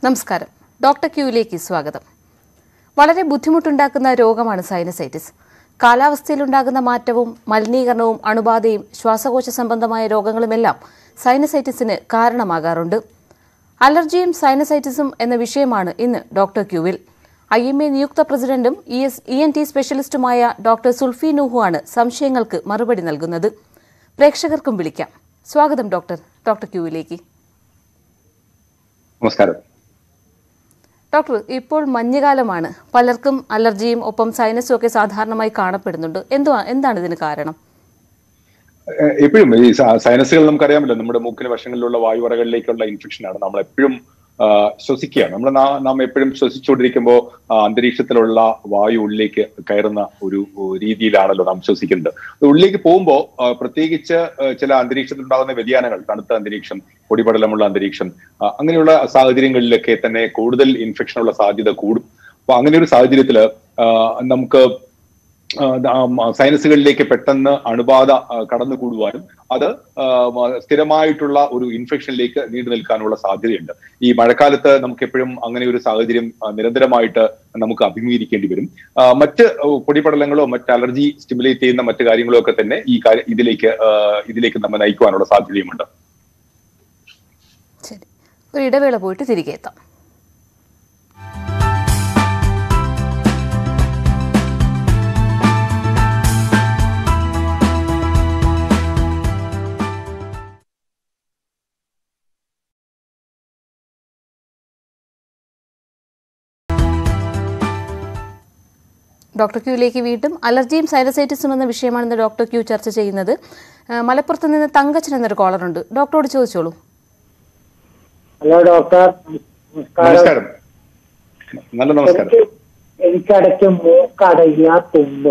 നമസ്കാരം ഡോക്ടർ ക്യൂവിലേക്ക് സ്വാഗതം വളരെ ബുദ്ധിമുട്ടുണ്ടാക്കുന്ന രോഗമാണ് സൈനസൈറ്റിസ് കാലാവസ്ഥയിലുണ്ടാകുന്ന മാറ്റവും മലിനീകരണവും അണുബാധയും ശ്വാസകോശ സംബന്ധമായ രോഗങ്ങളുമെല്ലാം സൈനസൈറ്റിസിന് കാരണമാകാറുണ്ട് അലർജിയും സൈനസൈറ്റിസും എന്ന വിഷയമാണ് ഇന്ന് ഡോക്ടർ ക്യൂവിൽ ഐ എം എ നിയുക്ത പ്രസിഡന്റും E S E N T സ്പെഷ്യലിസ്റ്റുമായ ഡോക്ടർ സുൽഫി നൂഹുവാണ് സംശയങ്ങൾക്ക് മറുപടി നൽകുന്നത് പ്രേക്ഷകർക്കും വിളിക്കാം സ്വാഗതം ഡോക്ടർ ഡോക്ടർ ക്യൂവിലേക്ക് നമസ്കാരം ഡോക്ടർ ഇപ്പോൾ മഞ്ഞുകാലമാണ് പലർക്കും അലർജിയും ഒപ്പം സൈനസും ഒക്കെ സാധാരണമായി കാണപ്പെടുന്നുണ്ട് എന്തുവാ എന്താണ് ഇതിന് കാരണം ഏഹ് എപ്പോഴും ഈ സ- സൈനസുകൾ നമുക്കറിയാമല്ലോ നമ്മുടെ മൂക്കിന് വശങ്ങളിലുള്ള വായുവറകളിലേക്കുള്ള ഇൻഫെക്ഷൻ ആണ് നമ്മൾ എപ്പോഴും ശ്വസിക്കുകയാണ് നമ്മൾ നാ- നാം എപ്പോഴും ശ്വസിച്ചുകൊണ്ടിരിക്കുമ്പോൾ അന്തരീക്ഷത്തിലുള്ള വായു ഉള്ളിലേക്ക് കയറുന്ന ഒരു ഒരു രീതിയിലാണല്ലോ നാം ശ്വസിക്കുന്നത് അത് ഉള്ളിലേക്ക് പോകുമ്പോൾ പ്രത്യേകിച്ച് ആ, ചില അന്തരീക്ഷത്തിൽ ഉണ്ടാകുന്ന വ്യതിയാനങ്ങൾ തണുത്ത അന്തരീക്ഷം പൊടിപടലമുള്ള അന്തരീക്ഷം ആ, അങ്ങനെയുള്ള സാഹചര്യങ്ങളിലൊക്കെ തന്നെ കൂടുതൽ ഇൻഫെക്ഷനുള്ള സാധ്യത കൂടും അപ്പൊ അങ്ങനെ ഒരു സാഹചര്യത്തിൽ നമുക്ക് ആ, ആ, മ, സൈനസുകളിലേക്ക് പെട്ടെന്ന് അണുബാധ ആ, കടന്നു കൂടുവാനും അത് ആ, മ, സ്ഥിരമായിട്ടുള്ള ഒരു ഇൻഫെക്ഷനിലേക്ക് നീണ്ടു നിൽക്കാനുള്ള സാധ്യതയുണ്ട് ഈ മഴക്കാലത്ത് നമുക്ക് എപ്പോഴും അങ്ങനെ ഒരു സാഹചര്യം ആ, നിരന്തരമായിട്ട് നമുക്ക് അഭിമുഖീകരിക്കേണ്ടി വരും ആ, മറ്റ് പൊടിപടലങ്ങളോ മറ്റ് അലർജി സ്റ്റിമുലേറ്റ് ചെയ്യുന്ന മറ്റു കാര്യങ്ങളോ ഒക്കെ തന്നെ ഈ കാര്യ ഇതിലേക്ക് ആ, ഇതിലേക്ക് നമ്മെ നയിക്കുവാനുള്ള സാധ്യതയുമുണ്ട് ശരി ഒരു ഇടവേള പോയിട്ട് തിരികെ എത്താം ഡോക്ടർ ക്യൂയിലേക്ക് വീണ്ടും അലർജിയും സൈനസൈറ്റിസും എന്ന വിഷയമാണ് ഇന്ന് ഡോക്ടർ ക്യൂ ചർച്ച ചെയ്യുന്നത് ആ, മലപ്പുറത്ത് നിന്ന് തങ്കച്ചൻ എന്നൊരു കോളറുണ്ട് ഡോക്ടറോട് ചോദിച്ചോളൂ ഹലോ ഡോക്ടർ നമസ്കാരം നമസ്കാരം നല്ല നമസ്കാരം എനിക്ക് എനിക്കിടയ്ക്ക് മൂക്കടയ്യ തുമ്പ്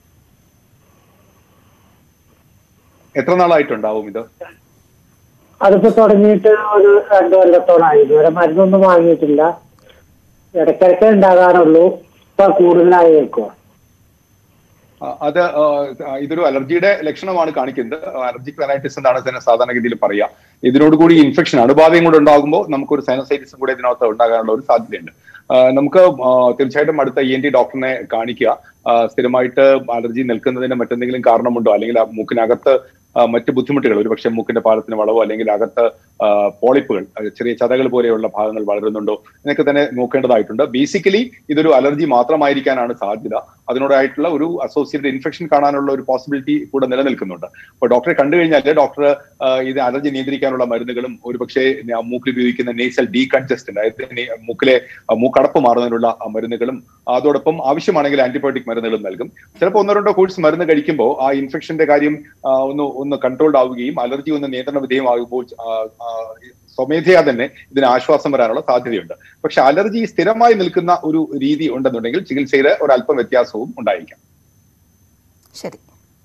എത്ര നാളായിട്ടുണ്ടാവും ഇത് അതിപ്പോ തുടങ്ങിയിട്ട് ഒരു രണ്ടു കൊല്ലത്തോളായി ഇതുവരെ മരുന്നൊന്നും വാങ്ങിയിട്ടില്ല ഇടയ്ക്കിടയ്ക്ക് ഉണ്ടാകാറുള്ളൂ ഇപ്പൊ കൂടുതലായി കേൾക്കുക ആ, അത് ആ, ഇതൊരു അലർജിയുടെ ലക്ഷണമാണ് കാണിക്കുന്നത് അലർജിക് റൈനൈറ്റിസ് എന്നാണ് ഇതിനെ സാധാരണഗതിയിൽ പറയുക ഇതിനോടുകൂടി ഇൻഫെക്ഷൻ അണുബാധയും കൂടെ ഉണ്ടാകുമ്പോൾ നമുക്കൊരു സൈനസൈറ്റിസും കൂടെ ഇതിനകത്ത് ഉണ്ടാകാനുള്ള ഒരു സാധ്യതയുണ്ട് ആ, നമുക്ക് ആ, തീർച്ചയായിട്ടും അടുത്ത ഇ എൻ ടി ഡോക്ടറിനെ കാണിക്കുക ആ, സ്ഥിരമായിട്ട് അലർജി നിൽക്കുന്നതിന് മറ്റെന്തെങ്കിലും കാരണമുണ്ടോ അല്ലെങ്കിൽ ആ മൂക്കിനകത്ത് ആ, മറ്റ് ബുദ്ധിമുട്ടുകൾ ഒരുപക്ഷെ മൂക്കിന്റെ പാലത്തിന് വളവോ അല്ലെങ്കിൽ അകത്ത് ആ, പോളിപ്പുകൾ അത് ചെറിയ ചതകൾ പോലെയുള്ള ഭാഗങ്ങൾ വളരുന്നുണ്ടോ എന്നൊക്കെ തന്നെ നോക്കേണ്ടതായിട്ടുണ്ട് ബേസിക്കലി ഇതൊരു അലർജി മാത്രമായിരിക്കാനാണ് സാധ്യത അതിനോടായിട്ടുള്ള ഒരു അസോസിയേറ്റഡ് ഇൻഫെക്ഷൻ കാണാനുള്ള ഒരു പോസിബിലിറ്റി കൂടെ നിലനിൽക്കുന്നുണ്ട് അപ്പോൾ ഡോക്ടറെ കണ്ടു കഴിഞ്ഞാൽ ഡോക്ടർ ഇത് അലർജി നിയന്ത്രിക്കാനുള്ള മരുന്നുകളും ഒരുപക്ഷെ ന- മൂക്കിൽ ഉപയോഗിക്കുന്ന നേസൽ ഡീകൺജസ്റ്റന്റ് അതായത് നെ- മൂക്കിലെ ആ, മൂക്കടപ്പ് മാറുന്നതിനുള്ള ആ, മരുന്നുകളും അതോടൊപ്പം ആവശ്യമാണെങ്കിൽ ആന്റിബയോട്ടിക് മരുന്നുകളും നൽകും ചിലപ്പോൾ ഒന്നോ രണ്ടോ കോഴ്സ് മരുന്ന് കഴിക്കുമ്പോൾ ആ ഇൻഫെക്ഷന്റെ കാര്യം ആ, ഒന്ന് ഒന്ന് കൺട്രോൾഡ് ആവുകയും അലർജി ഒന്ന് നിയന്ത്രണ വിധേയമാകുമ്പോൾ ആ, ആ, സ്വമേധയാ തന്നെ ഇതിന് ആശ്വാസം വരാനുള്ള സാധ്യതയുണ്ട് പക്ഷെ അലർജി സ്ഥിരമായി നിൽക്കുന്ന ഒരു രീതി ഉണ്ടെന്നുണ്ടെങ്കിൽ ചികിത്സയിൽ ഒരല്പം വ്യത്യാസവും ഉണ്ടായിരിക്കാം ശരി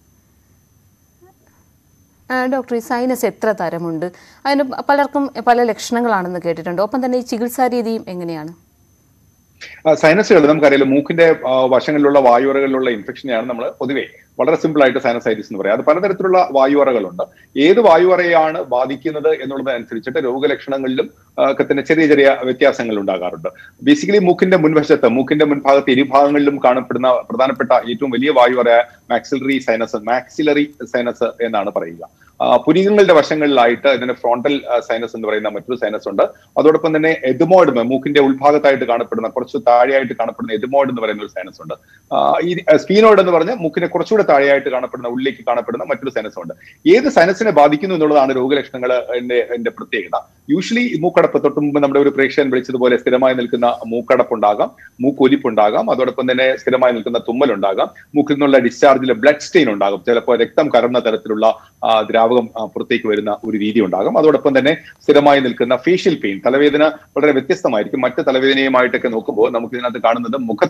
ആ, ഡോക്ടർ ഈ സൈനസ് എത്ര തരമുണ്ട് അതിന് പലർക്കും പല ലക്ഷണങ്ങളാണെന്ന് കേട്ടിട്ടുണ്ട് ഒപ്പം തന്നെ ഈ ചികിത്സാ രീതിയും എങ്ങനെയാണ് സൈനസുകൾ നമുക്കറിയാലോ മൂക്കിന്റെ ആ, വശങ്ങളിലുള്ള വായുവറകളിലുള്ള ഇൻഫെക്ഷനെയാണ് നമ്മൾ പൊതുവേ വളരെ സിമ്പിൾ ആയിട്ട് സൈനസൈറ്റിസ് എന്ന് പറയാം അത് പലതരത്തിലുള്ള വായുവറകളുണ്ട് ഏത് വായുവറയാണ് ബാധിക്കുന്നത് എന്നുള്ളതനുസരിച്ചിട്ട് രോഗലക്ഷണങ്ങളിലും ആ, ഒക്കെ തന്നെ ചെറിയ ചെറിയ വ്യത്യാസങ്ങൾ ഉണ്ടാകാറുണ്ട് ബേസിക്കലി മൂക്കിന്റെ മുൻവശത്ത് മൂക്കിന്റെ മുൻഭാഗത്ത് ഇരുഭാഗങ്ങളിലും കാണപ്പെടുന്ന പ്രധാനപ്പെട്ട ഏറ്റവും വലിയ വായുവറ മാക്സിലറി സൈനസ് മാക്സിലറി സൈനസ് എന്നാണ് പറയുക ആ, പുരികങ്ങളുടെ വശങ്ങളിലായിട്ട് ഇതിന്റെ ഫ്രോണ്ടൽ സൈനസ് എന്ന് പറയുന്ന മറ്റൊരു സൈനസ് ഉണ്ട് അതോടൊപ്പം തന്നെ എതുമോയിഡ് മൂക്കിന്റെ ഉൾഭാഗത്തായിട്ട് കാണപ്പെടുന്ന കുറച്ച് താഴെയായിട്ട് കാണപ്പെടുന്ന എതുമോയിഡ് എന്ന് പറയുന്ന ഒരു സൈനസ് ഉണ്ട് ആ, ഈ സ്പീനോയിഡ് എന്ന് പറഞ്ഞ് മൂക്കിനെ കുറച്ചുകൂടെ താഴെയായിട്ട് കാണപ്പെടുന്ന ഉള്ളിലേക്ക് കാണപ്പെടുന്ന മറ്റൊരു സൈനസ് ഉണ്ട് ഏത് സൈനസിനെ ബാധിക്കുന്നു എന്നുള്ളതാണ് രോഗലക്ഷണങ്ങൾ എന്റെ എന്റെ പ്രത്യേകത യൂഷ്വലി മൂക്കടപ്പ് തൊട്ട് മുമ്പ് നമ്മുടെ ഒരു പ്രേക്ഷകൻ വിളിച്ചതുപോലെ സ്ഥിരമായി നിൽക്കുന്ന മൂക്കടപ്പുണ്ടാകാം മൂക്കൊലിപ്പുണ്ടാകാം അതോടൊപ്പം തന്നെ സ്ഥിരമായി നിൽക്കുന്ന തുമ്മലുണ്ടാകാം മൂക്കിൽ നിന്നുള്ള ഡിസ്ചാർജിൽ ബ്ലഡ് സ്റ്റെയിൻ ഉണ്ടാകും ചിലപ്പോൾ രക്തം കലർന്ന തരത്തിലുള്ള ആ, ദ്രാവകം ആ, പുറത്തേക്ക് വരുന്ന ഒരു രീതി ഉണ്ടാകും അതോടൊപ്പം തന്നെ സ്ഥിരമായി നിൽക്കുന്ന ഫേഷ്യൽ പെയിൻ തലവേദന വളരെ വ്യത്യസ്തമായിരിക്കും മറ്റ് തലവേദനയുമായിട്ടൊക്കെ നോക്കുമ്പോൾ നമുക്ക് ഇതിനകത്ത് കാണുന്നത് മുഖത്ത്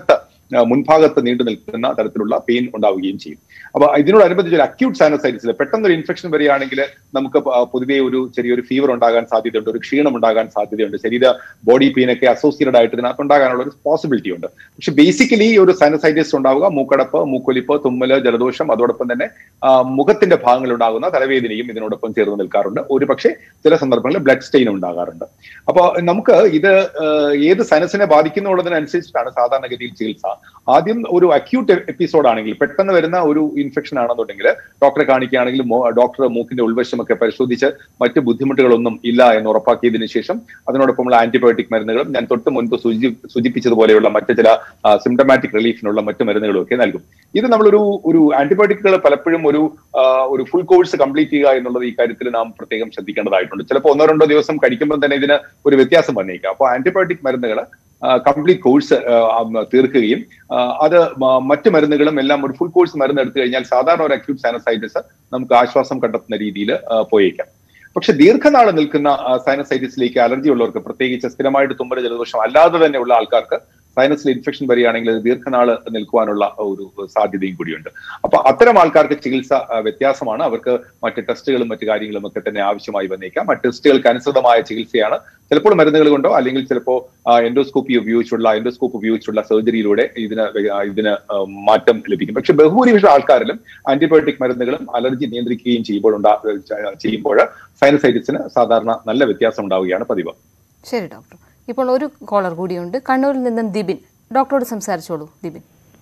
ആ, മുൻഭാഗത്ത് നീണ്ടു നിൽക്കുന്ന തരത്തിലുള്ള പെയിൻ ഉണ്ടാവുകയും ചെയ്യും അപ്പൊ ഇതിനോടനുബന്ധിച്ച് ഒരു അക്യൂട്ട് സൈനസൈറ്റിസിൽ പെട്ടെന്ന് ഒരു ഇൻഫെക്ഷൻ വരികയാണെങ്കിൽ നമുക്ക് പ- പൊതുവേ ഒരു ചെറിയൊരു ഫീവർ ഉണ്ടാകാൻ സാധ്യതയുണ്ട് ഒരു ക്ഷീണം ഉണ്ടാകാൻ സാധ്യതയുണ്ട് ശരീര ബോഡി പെയിൻ ഒക്കെ അസോസിയേറ്റഡ് ആയിട്ട് ഇതിനകത്ത് ഉണ്ടാകാനുള്ള ഒരു പോസിബിലിറ്റി ഉണ്ട് പക്ഷെ ബേസിക്കലി ഒരു സൈനസൈറ്റിസ് ഉണ്ടാവുക മൂക്കടപ്പ് മൂക്കൊലിപ്പ് തുമ്മല് ജലദോഷം അതോടൊപ്പം തന്നെ ആ, മുഖത്തിന്റെ ഭാഗങ്ങളിൽ ഉണ്ടാകുന്ന തലവേദനയും ഇതിനോടൊപ്പം ചേർന്ന് നിൽക്കാറുണ്ട് ഒരു പക്ഷേ ചില സന്ദർഭങ്ങളിൽ ബ്ലഡ് സ്റ്റെയിൻ ഉണ്ടാകാറുണ്ട് അപ്പോൾ നമുക്ക് ഇത് ആ, ഏത് സൈനസിനെ ബാധിക്കുന്നുള്ളതിനനുസരിച്ചിട്ടാണ് സാധാരണഗതിയിൽ ചികിത്സ ആദ്യം ഒരു അക്യൂട്ട് എപ്പിസോഡ് ആണെങ്കിൽ പെട്ടെന്ന് വരുന്ന ഒരു ഇൻഫെക്ഷൻ ആണെന്നുണ്ടെങ്കിൽ ഡോക്ടറെ കാണിക്കുകയാണെങ്കിൽ മോ- ഡോക്ടർ മൂക്കിന്റെ ഉൾവശമൊക്കെ പരിശോധിച്ച് മറ്റ് ബുദ്ധിമുട്ടുകളൊന്നും ഇല്ല എന്ന് ഉറപ്പാക്കിയതിനു ശേഷം അതിനോടൊപ്പമുള്ള ആന്റിബയോട്ടിക് മരുന്നുകളും ഞാൻ തൊട്ട് മുൻപ് സൂചി സൂചിപ്പിച്ചതുപോലെയുള്ള മറ്റ് ചില സിംറ്റമാറ്റിക് റിലീഫിനുള്ള മറ്റു മരുന്നുകളും ഒക്കെ നൽകും ഇത് നമ്മളൊരു ഒരു ആന്റിബയോട്ടിക്കുകൾ പലപ്പോഴും ഒരു ആ, ഒരു ഫുൾ കോഴ്സ് കംപ്ലീറ്റ് ചെയ്യുക എന്നുള്ളത് ഈ കാര്യത്തിൽ നാം പ്രത്യേകം ശ്രദ്ധിക്കേണ്ടതായിട്ടുണ്ട് ചിലപ്പോൾ ഒന്നോ രണ്ടോ ദിവസം കഴിക്കുമ്പോൾ തന്നെ ഇതിന് ഒരു വ്യത്യാസം വന്നേക്കാം അപ്പോൾ ആന്റിബയോട്ടിക് മരുന്നുകൾ കംപ്ലീറ്റ് കോഴ്സ് തീർക്കുകയും ആ, അത് മ- മറ്റ് മരുന്നുകളും എല്ലാം ഒരു ഫുൾ കോഴ്സ് മരുന്ന് എടുത്തു കഴിഞ്ഞാൽ സാധാരണ ഒരു അക്യൂട്ട് സൈനസൈറ്റിസ് നമുക്ക് ആശ്വാസം കണ്ടെത്തുന്ന രീതിയിൽ പോയേക്കാം പക്ഷെ ദീർഘനാൾ നിൽക്കുന്ന സൈനസൈറ്റിസിലേക്ക് അലർജി ഉള്ളവർക്ക് പ്രത്യേകിച്ച് സ്ഥിരമായിട്ട് തുമ്മൽ ജലദോഷം അല്ലാതെ തന്നെയുള്ള ആൾക്കാർക്ക് സൈനസിൽ ഇൻഫെക്ഷൻ വരികയാണെങ്കിൽ അത് ദീർഘനാള് നിൽക്കുവാനുള്ള ഒരു സാധ്യതയും കൂടിയുണ്ട് അപ്പൊ അത്തരം ആൾക്കാർക്ക് ചികിത്സ ആ, വ്യത്യാസമാണ് അവർക്ക് മറ്റ് ടെസ്റ്റുകളും മറ്റു കാര്യങ്ങളും ഒക്കെ തന്നെ ആവശ്യമായി വന്നേക്കാം മറ്റ് ടെസ്റ്റുകൾക്ക് അനുസൃതമായ ചികിത്സയാണ് ചിലപ്പോൾ മരുന്നുകൾ കൊണ്ടോ അല്ലെങ്കിൽ ചിലപ്പോൾ എൻഡോസ്കോപ്പി ഉപയോഗിച്ചുള്ള എൻഡോസ്കോപ്പ് ഉപയോഗിച്ചുള്ള സർജറിയിലൂടെ ഇതിന് വെ- ആ, ഇതിന് ആ, മാറ്റം ലഭിക്കും പക്ഷെ ബഹുഭൂരിപക്ഷം ആൾക്കാരിലും ആന്റിബയോട്ടിക് മരുന്നുകളും അലർജി നിയന്ത്രിക്കുകയും ചെയ്യുമ്പോൾ ഉണ്ടാ ചെയ്യുമ്പോൾ സൈനസൈറ്റിസിന് സാധാരണ നല്ല വ്യത്യാസം ഉണ്ടാവുകയാണ് പതിവ് ശരി ഡോക്ടർ ഇപ്പോൾ ഒരു കോളർ കൂടിയുണ്ട് കണ്ണൂരിൽ നിന്നും ദിബിൻ ഡോക്ടറോട് സംസാരിച്ചോളൂ ദിബിൻ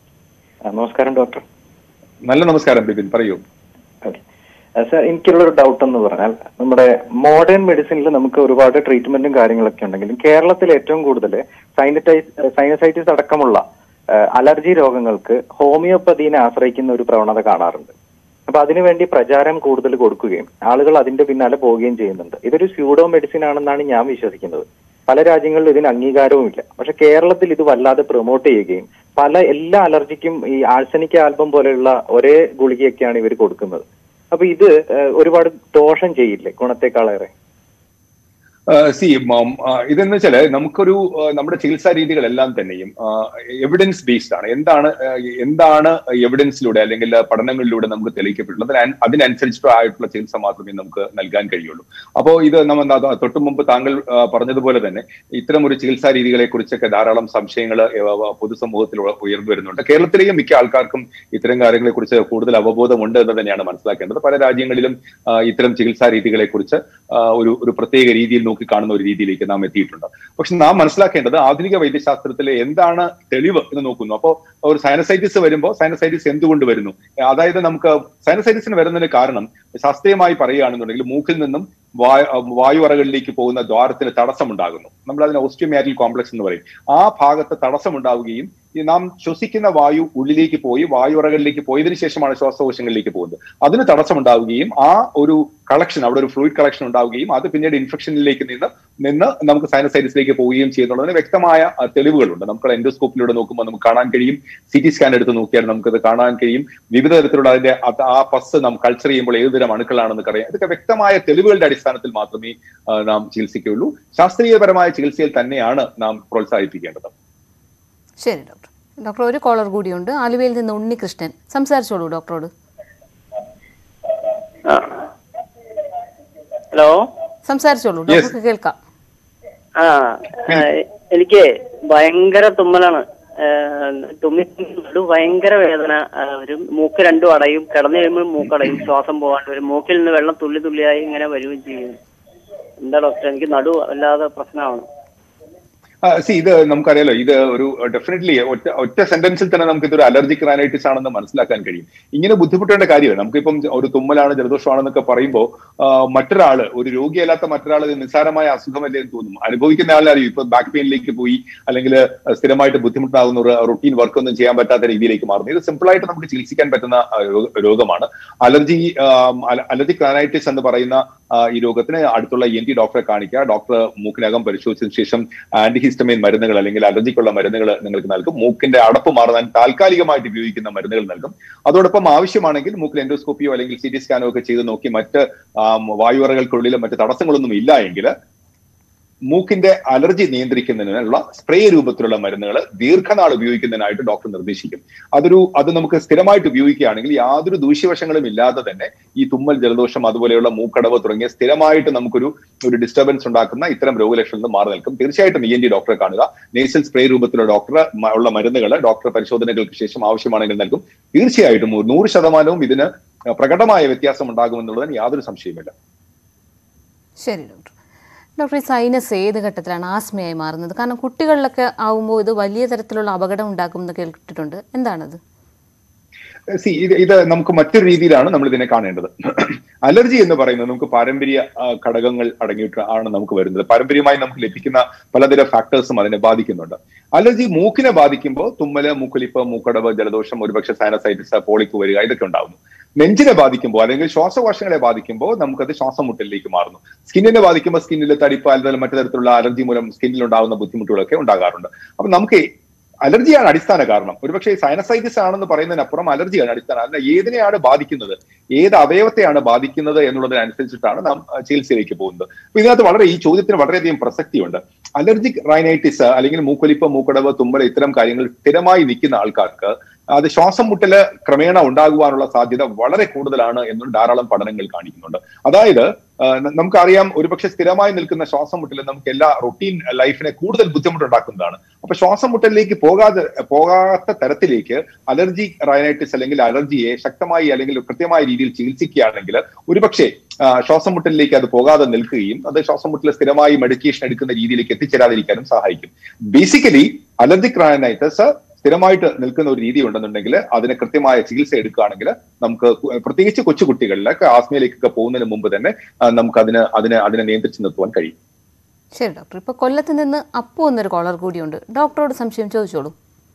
ആ, നമസ്കാരം ഡോക്ടർ നല്ല നമസ്കാരം ബിപിൻ പറയൂ ഓക്കെ സാർ എനിക്കുള്ള ഒരു ഡൗട്ട് എന്ന് പറഞ്ഞാൽ നമ്മുടെ മോഡേൺ മെഡിസിനിൽ നമുക്ക് ഒരുപാട് ട്രീറ്റ്മെന്റും കാര്യങ്ങളൊക്കെ ഉണ്ടെങ്കിലും കേരളത്തിൽ ഏറ്റവും കൂടുതൽ സൈനറ്റൈസ് സൈനസൈറ്റിസ് അടക്കമുള്ള ആ, അലർജി രോഗങ്ങൾക്ക് ഹോമിയോപ്പതിനെ ആശ്രയിക്കുന്ന ഒരു പ്രവണത കാണാറുണ്ട് അപ്പൊ അതിനുവേണ്ടി പ്രചാരം കൂടുതൽ കൊടുക്കുകയും ആളുകൾ അതിന്റെ പിന്നാലെ പോവുകയും ചെയ്യുന്നുണ്ട് ഇതൊരു സ്യൂഡോ മെഡിസിൻ ആണെന്നാണ് ഞാൻ വിശ്വസിക്കുന്നത് പല രാജ്യങ്ങളിലും ഇതിന് അംഗീകാരവുമില്ല പക്ഷെ കേരളത്തിൽ ഇത് വല്ലാതെ പ്രൊമോട്ട് ചെയ്യുകയും പല എല്ലാ അലർജിക്കും ഈ ആഴ്സനിക് ആൽബം പോലെയുള്ള ഒരേ ഗുളികയൊക്കെയാണ് ഇവർ കൊടുക്കുന്നത് അപ്പൊ ഇത് ഏഹ്, ഒരുപാട് ദോഷം ചെയ്യില്ലേ ഗുണത്തെക്കാളേറെ സി ഇതെന്ന് വെച്ചാല് നമുക്കൊരു ആ, നമ്മുടെ ചികിത്സാ രീതികളെല്ലാം തന്നെയും എവിഡൻസ് ബേസ്ഡ് ആണ് എന്താണ് ആ, എന്താണ് എവിഡൻസിലൂടെ അല്ലെങ്കിൽ പഠനങ്ങളിലൂടെ നമുക്ക് തെളിയിക്കപ്പെട്ടുള്ളത് അതിന് അതിനനുസരിച്ചിട്ടായിട്ടുള്ള ചികിത്സ മാത്രമേ നമുക്ക് നൽകാൻ കഴിയുള്ളൂ അപ്പോൾ ഇത് നമ്മൾ ന- തൊട്ടു മുമ്പ് താങ്കൾ ആ, പറഞ്ഞതുപോലെ തന്നെ ഇത്തരം ഒരു ചികിത്സാ രീതികളെ കുറിച്ചൊക്കെ ധാരാളം സംശയങ്ങൾ പൊതുസമൂഹത്തിൽ ഉ- ഉയർന്നു വരുന്നുണ്ട് കേരളത്തിലെയും മിക്ക ആൾക്കാർക്കും ഇത്തരം കാര്യങ്ങളെ കുറിച്ച് കൂടുതൽ അവബോധമുണ്ട് എന്ന് തന്നെയാണ് മനസ്സിലാക്കേണ്ടത് പല രാജ്യങ്ങളിലും ആ, ഇത്തരം ചികിത്സാ രീതികളെ കുറിച്ച് ഒരു ഒരു പ്രത്യേക രീതിയിൽ നോക്കി കാണുന്ന ഒരു രീതിയിലേക്ക് നാം എത്തിയിട്ടുണ്ട് പക്ഷെ നാം മനസ്സിലാക്കേണ്ടത് ആധുനിക വൈദ്യശാസ്ത്രത്തിലെ എന്താണ് തെളിവ് എന്ന് നോക്കുന്നു അപ്പോൾ ഒരു സൈനസൈറ്റിസ് വരുമ്പോൾ സൈനസൈറ്റിസ് എന്തുകൊണ്ട് വരുന്നു അതായത് നമുക്ക് സൈനസൈറ്റിസിന് വരുന്നതിന് കാരണം ശാസ്ത്രീയമായി പറയുകയാണെന്നുണ്ടെങ്കിൽ മൂക്കിൽ നിന്നും വായു വായു അറകളിലേക്ക് പോകുന്ന ദ്വാരത്തിന് തടസ്സമുണ്ടാകുന്നു നമ്മൾ അതിനെ ഓസ്റ്റിയോമാറ്റിൽ കോംപ്ലക്സ് എന്ന് പറയും ആ ഭാഗത്ത് തടസ്സമുണ്ടാവുകയും ഈ നാം ശ്വസിക്കുന്ന വായു ഉള്ളിലേക്ക് പോയി വായു അറകളിലേക്ക് പോയതിനു ശേഷമാണ് ശ്വാസകോശങ്ങളിലേക്ക് പോകുന്നത് അതിന് തടസ്സമുണ്ടാവുകയും ആ ഒരു കളക്ഷൻ അവിടെ ഒരു ഫ്ലൂയിഡ് കളക്ഷൻ ഉണ്ടാവുകയും അത് പിന്നീട് ഇൻഫെക്ഷനിലേക്ക് നിന്ന് നിന്ന് നമുക്ക് സൈനസൈറ്റിസിലേക്ക് പോവുകയും ചെയ്യുന്നുള്ളതിന് വ്യക്തമായ ആ, തെളിവുകളുണ്ട് നമുക്ക് എൻഡോസ്കോപ്പിലൂടെ നോക്കുമ്പോൾ നമുക്ക് കാണാൻ കഴിയും സി ടി സ്കാൻ എടുത്ത് നോക്കിയാൽ നമുക്കത് കാണാൻ കഴിയും വിവിധ തരത്തിലുള്ള അതിന്റെ അത് ആ പസ് നാം കൾച്ചർ ചെയ്യുമ്പോൾ ഏത് തരം അണുക്കളാണെന്ന് അറിയാം ഇതൊക്കെ വ്യക്തമായ തെളിവുകളുടെ അടിസ്ഥാനത്തിൽ മാത്രമേ ആ, നാം ചികിത്സിക്കുകയുള്ളൂ ശാസ്ത്രീയപരമായ ചികിത്സയിൽ തന്നെയാണ് നാം പ്രോത്സാഹിപ്പിക്കേണ്ടത് ശരി ഡോക്ടർ ഡോക്ടർ ഒരു കോളർ കൂടിയുണ്ട് ആലുവയിൽ നിന്ന് ഉണ്ണികൃഷ്ണൻ സംസാരിച്ചോളൂ ഡോക്ടറോട് ആ. ഹലോ സംസാരിച്ചോളൂ Yes. ഡോക്ടർക്ക് കേൾക്കാം ആ ആ, എനിക്ക് ഭയങ്കര തുമ്മലാണ് ആ, തുമ്മി ഒരു ഭയങ്കര വേദന ആ, ഒരു മൂക്ക് രണ്ടും അടയും കിടന്നു കഴിയുമ്പോൾ മൂക്കടയും ശ്വാസം പോകാണ്ട് വരും മൂക്കിൽ നിന്ന് വെള്ളം തുള്ളി തുള്ളിയായി ഇങ്ങനെ വരികയും ചെയ്യും എന്താ ഡോക്ടർ എനിക്ക് നടു വല്ലാതെ പ്രശ്നമാണ് സി ഇത് നമുക്കറിയാലോ ഇത് ഒരു ഡെഫിനറ്റ്ലി ഒറ്റ ഒറ്റ സെന്റൻസിൽ തന്നെ നമുക്ക് ഇതൊരു അലർജിക് റൈനൈറ്റിസ് ആണെന്ന് മനസ്സിലാക്കാൻ കഴിയും ഇങ്ങനെ ബുദ്ധിമുട്ടേണ്ട കാര്യമാണ് നമുക്കിപ്പം ഒരു തുമ്മലാണ് ജലദോഷമാണെന്നൊക്കെ പറയുമ്പോൾ മറ്റൊരാള് ഒരു രോഗിയല്ലാത്ത മറ്റൊരാൾ ഇത് നിസ്സാരമായ അസുഖമല്ലേ എന്ന് തോന്നും അനുഭവിക്കുന്ന ആളെ അറിയും ഇപ്പൊ ബാക്ക് പെയിനിലേക്ക് പോയി അല്ലെങ്കിൽ സ്ഥിരമായിട്ട് ബുദ്ധിമുട്ടാകുന്ന ഒരു റൊട്ടീൻ വർക്ക് ഒന്നും ചെയ്യാൻ പറ്റാത്ത രീതിയിലേക്ക് മാറുന്നു ഇത് സിമ്പിൾ ആയിട്ട് നമുക്ക് ചികിത്സിക്കാൻ പറ്റുന്ന ആ, രോഗ- രോഗമാണ് അലർജി അലർജിക് റൈനൈറ്റിസ് എന്ന് പറയുന്ന ആ, ഈ രോഗത്തിന് അടുത്തുള്ള എൻ ടി ഡോക്ടറെ കാണിക്കുക ഡോക്ടർ മൂക്കിനകം പരിശോധിച്ചതിന് ശേഷം ആന്റിഹിസ്റ്റമൈൻ മരുന്നുകൾ അല്ലെങ്കിൽ അലർജിക്കുള്ള മരുന്നുകൾ നിങ്ങൾക്ക് നൽകും മൂക്കിന്റെ അടപ്പ് മാറാൻ താൽക്കാലികമായിട്ട് ഉപയോഗിക്കുന്ന മരുന്നുകൾ നൽകും അതോടൊപ്പം ആവശ്യമാണെങ്കിൽ മൂക്കിൽ എൻഡോസ്കോപ്പിയോ അല്ലെങ്കിൽ സി ടി സ്കാനോ ഒക്കെ ചെയ്ത് നോക്കി മറ്റ് ആം, വായുവറകൾക്കുള്ളിൽ മറ്റ് തടസ്സങ്ങളൊന്നും ഇല്ല എങ്കിൽ മൂക്കിന്റെ അലർജി നിയന്ത്രിക്കുന്നതിനുള്ള സ്പ്രേ രൂപത്തിലുള്ള മരുന്നുകൾ ദീർഘനാൾ ഉപയോഗിക്കുന്നതിനായിട്ട് ഡോക്ടർ നിർദ്ദേശിക്കും അതൊരു അത് നമുക്ക് സ്ഥിരമായിട്ട് ഉപയോഗിക്കുകയാണെങ്കിൽ യാതൊരു ദൂഷ്യവശങ്ങളും ഇല്ലാതെ തന്നെ ഈ തുമ്മൽ ജലദോഷം അതുപോലെയുള്ള മൂക്കടവ് തുടങ്ങിയ സ്ഥിരമായിട്ട് നമുക്കൊരു ഒരു ഡിസ്റ്റർബൻസ് ഉണ്ടാക്കുന്ന ഇത്തരം രോഗലക്ഷണങ്ങളിൽ നിന്ന് മാറി നിൽക്കും തീർച്ചയായിട്ടും ഇ എൻ ഡി ഡോക്ടറെ കാണുക നേസൽ സ്പ്രേ രൂപത്തിലുള്ള ഡോക്ടർ ഉള്ള മരുന്നുകൾ ഡോക്ടർ പരിശോധനകൾക്ക് ശേഷം ആവശ്യമാണെങ്കിൽ നൽകും തീർച്ചയായിട്ടും ഒരു നൂറ് ശതമാനവും ഇതിന് പ്രകടമായ വ്യത്യാസം ഉണ്ടാകുമെന്നുള്ളതിന് യാതൊരു സംശയവുമില്ല ശരി ഡോക്ടർ ഡോക്ടർ ഈ സൈനസ് ഏത് ഘട്ടത്തിലാണ് ആസ്മയായി മാറുന്നത് കാരണം കുട്ടികളിലൊക്കെ ആവുമ്പോൾ ഇത് വലിയ തരത്തിലുള്ള അപകടം ഉണ്ടാക്കും എന്ന് കേട്ടിട്ടുണ്ട് എന്താണത് സി ഇത് ഇത് നമുക്ക് മറ്റൊരു രീതിയിലാണ് നമ്മൾ ഇതിനെ കാണേണ്ടത് അലർജി എന്ന് പറയുന്നത് നമുക്ക് പാരമ്പര്യ ആ, ഘടകങ്ങൾ അടങ്ങിയിട്ട് ആണ് നമുക്ക് വരുന്നത് പാരമ്പര്യമായി നമുക്ക് ലഭിക്കുന്ന പലതരം ഫാക്ടേഴ്സും അതിനെ ബാധിക്കുന്നുണ്ട് അലർജി മൂക്കിനെ ബാധിക്കുമ്പോൾ തുമ്മല് മൂക്കൊലിപ്പ് മൂക്കടവ് ജലദോഷം ഒരുപക്ഷെ സൈനസൈറ്റിസ് പോളിപ്പ് വരിക ഇതൊക്കെ ഉണ്ടാവുന്നു നെഞ്ചിനെ ബാധിക്കുമ്പോൾ അല്ലെങ്കിൽ ശ്വാസകോശങ്ങളെ ബാധിക്കുമ്പോൾ നമുക്കത് ശ്വാസം മുട്ടലിലേക്ക് മാറുന്നു സ്കിന്നിനെ ബാധിക്കുമ്പോൾ സ്കിന്നിലെ തടിപ്പ് അല്ലെങ്കിൽ മറ്റു തരത്തിലുള്ള അലർജി മൂലം സ്കിന്നിൽ ഉണ്ടാകുന്ന ബുദ്ധിമുട്ടുകളൊക്കെ ഉണ്ടാകാറുണ്ട് അപ്പൊ നമുക്ക് അലർജിയാണ് അടിസ്ഥാന കാരണം ഒരുപക്ഷെ സൈനസൈറ്റിസ് ആണെന്ന് പറയുന്നതിനപ്പുറം അലർജിയാണ് അടിസ്ഥാനം അല്ല ഏതിനെയാണ് ബാധിക്കുന്നത് ഏത് അവയവത്തെയാണ് ബാധിക്കുന്നത് എന്നുള്ളതിനനുസരിച്ചിട്ടാണ് നാം അഹ്, ചികിത്സയിലേക്ക് പോകുന്നത് അപ്പൊ ഇതിനകത്ത് വളരെ ഈ ചോദ്യത്തിന് വളരെയധികം പ്രസക്തിയുണ്ട് അലർജിക് റൈനൈറ്റിസ് അല്ലെങ്കിൽ മൂക്കൊലിപ്പ് മൂക്കടവ് തുമ്മൽ ഇത്തരം കാര്യങ്ങൾ സ്ഥിരമായി നിൽക്കുന്ന ആൾക്കാർക്ക് അത് ശ്വാസം മുട്ടല് ക്രമേണ ഉണ്ടാകുവാനുള്ള സാധ്യത വളരെ കൂടുതലാണ് എന്നും ധാരാളം പഠനങ്ങൾ കാണിക്കുന്നുണ്ട് അതായത് ആ, ന- നമുക്കറിയാം ഒരുപക്ഷെ സ്ഥിരമായി നിൽക്കുന്ന ശ്വാസം മുട്ടൽ നമുക്ക് എല്ലാ റൊട്ടീൻ ലൈഫിനെ കൂടുതൽ ബുദ്ധിമുട്ടുണ്ടാക്കുന്നതാണ് അപ്പൊ ശ്വാസം മുട്ടലിലേക്ക് പോകാതെ പോകാത്ത തരത്തിലേക്ക് അലർജി റൈനൈറ്റിസ് അല്ലെങ്കിൽ അലർജിയെ ശക്തമായി അല്ലെങ്കിൽ കൃത്യമായ രീതിയിൽ ചികിത്സിക്കുകയാണെങ്കിൽ ഒരുപക്ഷെ ആ, ശ്വാസം മുട്ടലിലേക്ക് അത് പോകാതെ നിൽക്കുകയും അത് ശ്വാസം മുട്ടൽ സ്ഥിരമായി മെഡിക്കേഷൻ എടുക്കുന്ന രീതിയിലേക്ക് എത്തിച്ചേരാതിരിക്കാനും സഹായിക്കും ബേസിക്കലി അലർജിക് റൈനൈറ്റിസ് സ്ഥിരമായിട്ട് നിൽക്കുന്ന ഒരു രീതി ഉണ്ടെന്നുണ്ടെങ്കിൽ അതിന് കൃത്യമായ ചികിത്സ എടുക്കുകയാണെങ്കിൽ നമുക്ക് കു- പ്രത്യേകിച്ച് കൊച്ചുകുട്ടികളിലൊക്കെ ആസ്മയിലേക്കൊക്കെ പോകുന്നതിന് മുമ്പ് തന്നെ ആ, നമുക്ക് അതിന് അതിനെ അതിനെ നിയന്ത്രിച്ച് നിർത്തുവാൻ കഴിയും ശരി ഡോക്ടർ ഇപ്പോൾ കൊല്ലത്ത് നിന്ന് അപ്പു എന്നൊരു കോളർ കൂടിയുണ്ട് ഡോക്ടറോട് സംശയം ചോദിച്ചോളൂ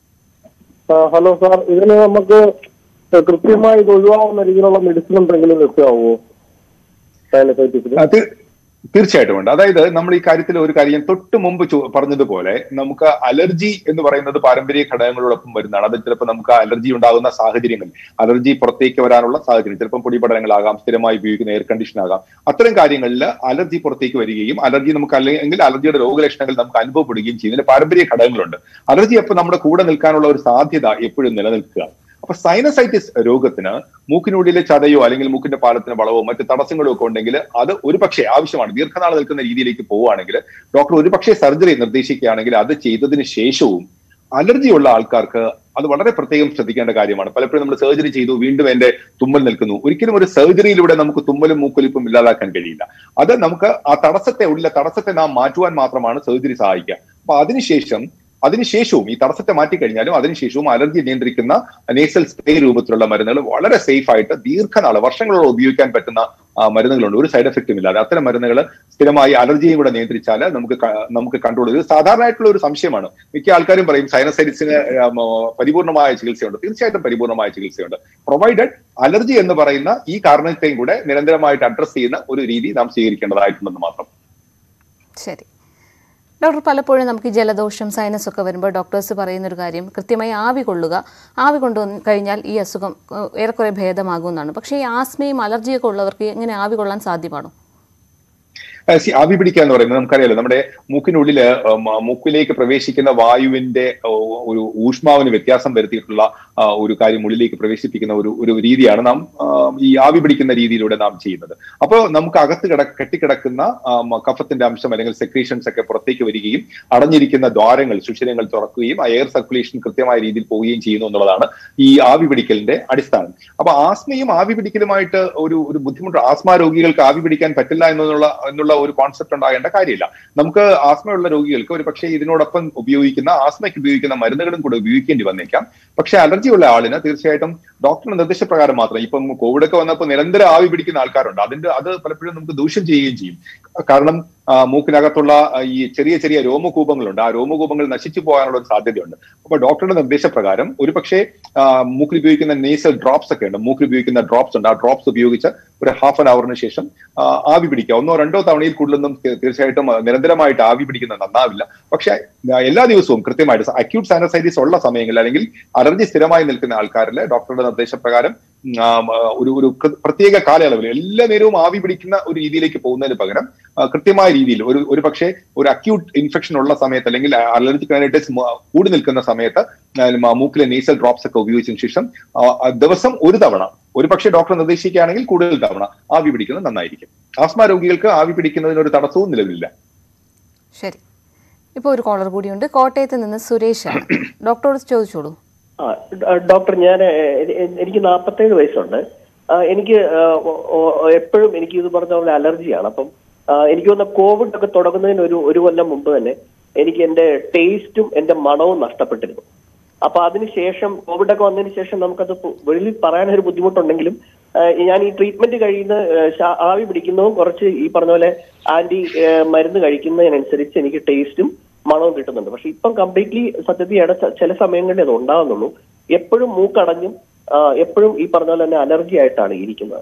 ആ, ഹലോ സാർ ഇതിന് നമുക്ക് കൃത്യമായി ഇത് ഒഴിവാകുന്ന രീതിയിലുള്ള മെഡിസിൻ എന്തെങ്കിലും ലഭ്യമാവോ സൈനസൈറ്റിസിന് അത് തീർച്ചയായിട്ടും ഉണ്ട് അതായത് നമ്മൾ ഈ കാര്യത്തിൽ ഒരു കാര്യം തൊട്ട് മുമ്പ് ചോ- പറഞ്ഞതുപോലെ നമുക്ക് അലർജി എന്ന് പറയുന്നത് പാരമ്പര്യ ഘടകങ്ങളോടൊപ്പം വരുന്നതാണ് അത് ചിലപ്പോൾ നമുക്ക് അലർജി ഉണ്ടാകുന്ന സാഹചര്യങ്ങൾ അലർജി പുറത്തേക്ക് വരാനുള്ള സാഹചര്യം ചിലപ്പോൾ പൊടിപടലങ്ങളാകാം സ്ഥിരമായി ഉപയോഗിക്കുന്ന എയർ കണ്ടീഷൻ ആകാം അത്തരം കാര്യങ്ങളിൽ അലർജി പുറത്തേക്ക് വരികയും അലർജി നമുക്ക് അല്ലെങ്കിൽ അലർജിയുടെ രോഗലക്ഷണങ്ങൾ നമുക്ക് അനുഭവപ്പെടുകയും ചെയ്യുന്നതിന് പാരമ്പര്യ ഘടകങ്ങളുണ്ട് അലർജി അപ്പോൾ നമ്മുടെ കൂടെ നിൽക്കാനുള്ള ഒരു സാധ്യത എപ്പോഴും നിലനിൽക്കുക അപ്പൊ സൈനസൈറ്റിസ് രോഗത്തിന് മൂക്കിനുള്ളിലെ ചതയോ അല്ലെങ്കിൽ മൂക്കിന്റെ പാലത്തിന് വളവോ മറ്റ് തടസ്സങ്ങളോ ഒക്കെ ഉണ്ടെങ്കിൽ അത് ഒരുപക്ഷെ ആവശ്യമാണ് ദീർഘനാൾ നിൽക്കുന്ന രീതിയിലേക്ക് പോവുകയാണെങ്കിൽ ഡോക്ടർ ഒരുപക്ഷെ സർജറി നിർദ്ദേശിക്കുകയാണെങ്കിൽ അത് ചെയ്തതിന് ശേഷവും അലർജി ഉള്ള ആൾക്കാർക്ക് അത് വളരെ പ്രത്യേകം ശ്രദ്ധിക്കേണ്ട കാര്യമാണ് പലപ്പോഴും നമ്മൾ സർജറി ചെയ്തു വീണ്ടും എന്റെ തുമ്മൽ നിൽക്കുന്നു ഒരിക്കലും ഒരു സർജറിയിലൂടെ നമുക്ക് തുമ്മലും മൂക്കൊലിപ്പും ഇല്ലാതാക്കാൻ കഴിയില്ല അത് നമുക്ക് ആ തടസ്സത്തെ ഉള്ള തടസ്സത്തെ നാം മാറ്റുവാൻ മാത്രമാണ് സർജറി സഹായിക്കുക അപ്പൊ അതിനുശേഷം അതിനുശേഷവും ഈ തടസ്സത്തെ മാറ്റിക്കഴിഞ്ഞാലും അതിനുശേഷവും അലർജി നിയന്ത്രിക്കുന്ന നേസൽ സ്പ്രേ രൂപത്തിലുള്ള മരുന്നുകൾ വളരെ സേഫ് ആയിട്ട് ദീർഘനാൾ വർഷങ്ങളോളം ഉപയോഗിക്കാൻ പറ്റുന്ന ആ, മരുന്നുകളുണ്ട് ഒരു സൈഡ് എഫക്റ്റും ഇല്ലാതെ അത്തരം മരുന്നുകൾ സ്ഥിരമായി അലർജിയും കൂടെ നിയന്ത്രിച്ചാൽ നമുക്ക് ക- നമുക്ക് കൺട്രോൾ ഇത് സാധാരണയായിട്ടുള്ള ഒരു സംശയമാണ് മിക്ക ആൾക്കാരും പറയും സൈനസൈറ്റിസിന് പരിപൂർണമായ ചികിത്സയുണ്ട് തീർച്ചയായിട്ടും പരിപൂർണമായ ചികിത്സയുണ്ട് പ്രൊവൈഡഡ് അലർജി എന്ന് പറയുന്ന ഈ കാരണത്തെയും കൂടെ നിരന്തരമായിട്ട് അഡ്രസ് ചെയ്യുന്ന ഒരു രീതി നാം സ്വീകരിക്കേണ്ടതായിട്ടുണ്ടെന്ന് മാത്രം ശരി ഡോക്ടർ പലപ്പോഴും നമുക്ക് ഈ ജലദോഷം സൈനസ് ഒക്കെ വരുമ്പോൾ ഡോക്ടേഴ്സ് പറയുന്ന ഒരു കാര്യം കൃത്യമായി ആവി കൊള്ളുക ആവി കൊണ്ടു കഴിഞ്ഞാൽ ഈ അസുഖം ഏഹ്, ഏറെക്കുറെ ഭേദമാകുമെന്നാണ് പക്ഷേ ഈ ആസ്മയും അലർജിയൊക്കെ ഉള്ളവർക്ക് എങ്ങനെ ആവി കൊള്ളാൻ സാധ്യമാണോ ഏഹ് സി- ആവി പിടിക്കുക എന്ന് പറയുന്നത് നമുക്കറിയാലോ നമ്മുടെ മൂക്കിനുള്ളില് ഏഹ് മ- മൂക്കിലേക്ക് പ്രവേശിക്കുന്ന വായുവിന്റെ ഏഹ് ഒരു ഊഷ്മാവിന് വ്യത്യാസം വരുത്തിയിട്ടുള്ള ആ, ഒരു കാര്യം ഉള്ളിലേക്ക് പ്രവേശിപ്പിക്കുന്ന ഒരു ഒരു രീതിയാണ് നാം ആ, ഈ ആവി പിടിക്കുന്ന രീതിയിലൂടെ നാം ചെയ്യുന്നത് അപ്പോൾ നമുക്ക് അകത്ത് കിട കെട്ടിക്കിടക്കുന്ന ആ, മ- കഫത്തിന്റെ അംശം അല്ലെങ്കിൽ സെക്രീഷൻസ് ഒക്കെ പുറത്തേക്ക് വരികയും അടഞ്ഞിരിക്കുന്ന ദ്വാരങ്ങൾ സുഷിരങ്ങൾ തുറക്കുകയും ആ എയർ സർക്കുലേഷൻ കൃത്യമായ രീതിയിൽ പോവുകയും ചെയ്യുന്നു എന്നുള്ളതാണ് ഈ ആവി പിടിക്കലിന്റെ അടിസ്ഥാനം അപ്പൊ ആസ്മയും ആവി പിടിക്കലുമായിട്ട് ഒരു ഒരു ബുദ്ധിമുട്ട് ആസ്മ രോഗികൾക്ക് ആവി പിടിക്കാൻ പറ്റില്ല എന്നുള്ള എന്നുള്ള ഒരു കോൺസെപ്റ്റ് ഉണ്ടാകേണ്ട കാര്യമില്ല നമുക്ക് ആസ്മയുള്ള രോഗികൾക്ക് ഒരു പക്ഷേ ഇതിനോടൊപ്പം ഉപയോഗിക്കുന്ന ആസ്മയ്ക്ക് ഉപയോഗിക്കുന്ന മരുന്നുകളും കൂടെ ഉപയോഗിക്കേണ്ടി വന്നേക്കാം പക്ഷേ അലർജി ഉള്ള ആളിന് തീർച്ചയായിട്ടും ഡോക്ടറുടെ നിർദ്ദേശപ്രകാരം മാത്രം ഇപ്പം കോവിഡ് ഒക്കെ വന്നപ്പോൾ നിരന്തരം ആവി പിടിക്കുന്ന ആൾക്കാരുണ്ട് അതിന്റെ അത് പലപ്പോഴും നമുക്ക് ദൂഷ്യം ചെയ്യുകയും ചെയ്യും കാരണം ആ, മൂക്കിനകത്തുള്ള ആ, ഈ ചെറിയ ചെറിയ രോമകൂപങ്ങളുണ്ട് ആ രോമകൂപങ്ങൾ നശിച്ചു പോകാനുള്ള ഒരു സാധ്യതയുണ്ട് അപ്പൊ ഡോക്ടറുടെ നിർദ്ദേശപ്രകാരം ഒരു പക്ഷേ ആ, മൂക്കിൽ ഉപയോഗിക്കുന്ന നേസൽ ഡ്രോപ്സ് ഒക്കെ ഉണ്ട് മൂക്കിൽ ഉപയോഗിക്കുന്ന ഡ്രോപ്സ് ഉണ്ട് ആ ഡ്രോപ്സ് ഉപയോഗിച്ച് ഒരു ഹാഫ് ആൻ അവറിന് ശേഷം ആ, ആവി പിടിക്കുക ഒന്നോ രണ്ടോ തവണയിൽ കൂടുതലൊന്നും തീ- തീർച്ചയായിട്ടും ആ, നിരന്തരമായിട്ട് ആവി പിടിക്കുന്നത് നന്നാവില്ല പക്ഷെ ആ, എല്ലാ ദിവസവും കൃത്യമായിട്ട് അക്യൂട്ട് സാനസൈറ്റിസ് ഉള്ള സമയങ്ങളിൽ അല്ലെങ്കിൽ അലർജി സ്ഥിരമായി നിൽക്കുന്ന ആൾക്കാരിൽ ഡോക്ടറുടെ നിർദ്ദേശപ്രകാരം ആ, ആ, ഒരു ഒരു കൃ- പ്രത്യേക കാലയളവിൽ എല്ലാ നേരവും ആവി പിടിക്കുന്ന ഒരു രീതിയിലേക്ക് പോകുന്നതിന് പകരം ആ, കൃത്യമായ രീതിയിൽ ഒരു ഒരു പക്ഷേ ഒരു അക്യൂട്ട് ഇൻഫെക്ഷൻ ഉള്ള സമയത്ത് അല്ലെങ്കിൽ അലർജിക് റൈനൈറ്റിസ് കൂടി നിൽക്കുന്ന സമയത്ത് ആ, മ- മൂക്കിലെ നേസൽ ഡ്രോപ്സ് ഒക്കെ ഉപയോഗിച്ചതിന് ശേഷം ആ, ആ, ദിവസം ഒരു തവണ ഒരു പക്ഷേ ഡോക്ടർ നിർദ്ദേശിക്കുകയാണെങ്കിൽ കൂടുതൽ തവണ ആവി പിടിക്കുന്നത് നന്നായിരിക്കും ആസ്മ രോഗികൾക്ക് ആവി പിടിക്കുന്നതിന് ഒരു തടസ്സവും നിലവിലില്ല ശരി ഇപ്പോൾ ഒരു കോളർ കൂടിയുണ്ട് കോട്ടയത്ത് നിന്ന് സുരേഷാണ് ഡോക്ടറോട് ചോദിച്ചോളൂ ആ ഡ- ഡോക്ടർ ഞാൻ എനിക്ക് നാൽപ്പത്തേഴ് വയസ്സുണ്ട് ആ, എനിക്ക് എപ്പോഴും എനിക്ക് ഇത് പറഞ്ഞ പോലെ അലർജിയാണ് അപ്പം ആ, എനിക്ക് തോന്നുന്ന കോവിഡ് ഒക്കെ തുടങ്ങുന്നതിന് ഒരു ഒരു കൊല്ലം മുമ്പ് തന്നെ എനിക്ക് എന്റെ ടേസ്റ്റും എന്റെ മണവും നഷ്ടപ്പെട്ടിരുന്നു അപ്പൊ അതിനുശേഷം കോവിഡ് ഒക്കെ വന്നതിന് ശേഷം നമുക്കത് പു- വെളിയിൽ പറയാനൊരു ബുദ്ധിമുട്ടുണ്ടെങ്കിലും ആ, ഞാൻ ഈ ട്രീറ്റ്മെന്റ് കഴിയുന്ന ആ, ശാ- ആവി പിടിക്കുന്നതും കുറച്ച് ഈ പറഞ്ഞ പോലെ ആന്റി ആ, മരുന്ന് കഴിക്കുന്നതിനനുസരിച്ച് എനിക്ക് ടേസ്റ്റും മണവും കിട്ടുന്നുണ്ട് പക്ഷെ ഇപ്പം കംപ്ലീറ്റ്ലി സത്യത്തിൽ ഇട ചില സമയങ്ങളിൽ അത് ഉണ്ടാകുന്നുള്ളൂ എപ്പോഴും മൂക്കടഞ്ഞും ആ, എപ്പോഴും ഈ പറഞ്ഞ പോലെ തന്നെ അലർജി ആയിട്ടാണ് ഇരിക്കുന്നത്